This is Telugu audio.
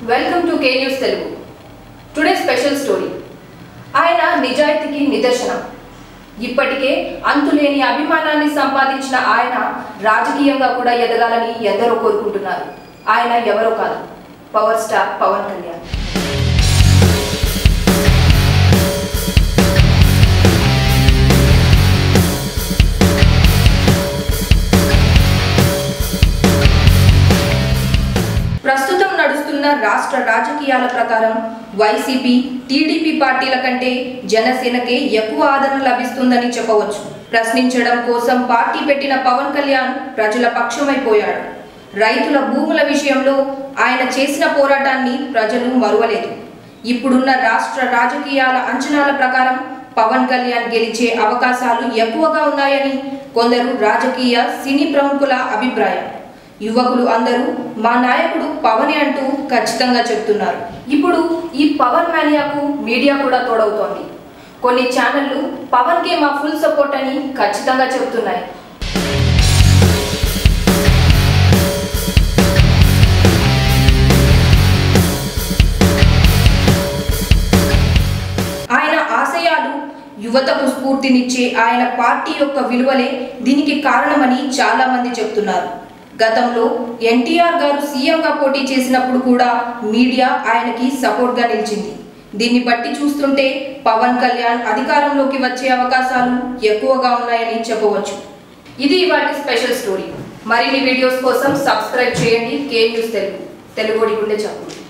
welcome to K news Telugu today special story ఆయన నిజాయితీకి నిదర్శనం ఇప్పటికే అంతులేని అభిమానాన్ని సంపాదించిన ఆయన రాజకీయంగా కూడా ఎదగాలని ఎందరో కోరుకుంటున్నారు ఆయన ఎవరో కాదు పవర్ స్టార్ పవన్ కళ్యాణ్ ప్రస్తుతం నడుస్తున్న రాష్ట్ర రాజకీయాల ప్రకారం వైసీపీ టీడీపీ పార్టీల కంటే జనసేనకే ఎక్కువ ఆదరణ లభిస్తుందని చెప్పవచ్చు ప్రశ్నించడం కోసం పార్టీ పెట్టిన పవన్ కళ్యాణ్ ప్రజల పక్షమైపోయాడు రైతుల భూముల విషయంలో ఆయన చేసిన పోరాటాన్ని ప్రజలు మరువలేదు ఇప్పుడున్న రాష్ట్ర రాజకీయాల అంచనాల ప్రకారం పవన్ కళ్యాణ్ గెలిచే అవకాశాలు ఎక్కువగా ఉన్నాయని కొందరు రాజకీయ సినీ ప్రముఖుల అభిప్రాయం యువకులు అందరూ మా నాయకుడు పవనే అంటూ ఖచ్చితంగా చెప్తున్నారు ఇప్పుడు ఈ పవన్ మేనియాకు మీడియా కూడా తోడవుతోంది కొన్ని ఛానళ్లు పవన్ కే మా ఫుల్ సపోర్ట్ అని ఖచ్చితంగా చెప్తున్నాయి ఆయన ఆశయాలు యువతకు స్ఫూర్తినిచ్చే ఆయన పార్టీ యొక్క విలువలే దీనికి కారణమని చాలా మంది చెప్తున్నారు గతంలో ఎన్టీఆర్ గారు సీఎంగా పోటీ చేసినప్పుడు కూడా మీడియా ఆయనకి సపోర్ట్గా నిలిచింది దీన్ని బట్టి చూస్తుంటే పవన్ కళ్యాణ్ అధికారంలోకి వచ్చే అవకాశాలు ఎక్కువగా ఉన్నాయని చెప్పవచ్చు ఇది ఇవాటి స్పెషల్ స్టోరీ మరిన్ని వీడియోస్ కోసం సబ్స్క్రైబ్ చేయండి కే న్యూస్ తెలుగు తెలుగుడి గుండె చప్పుడు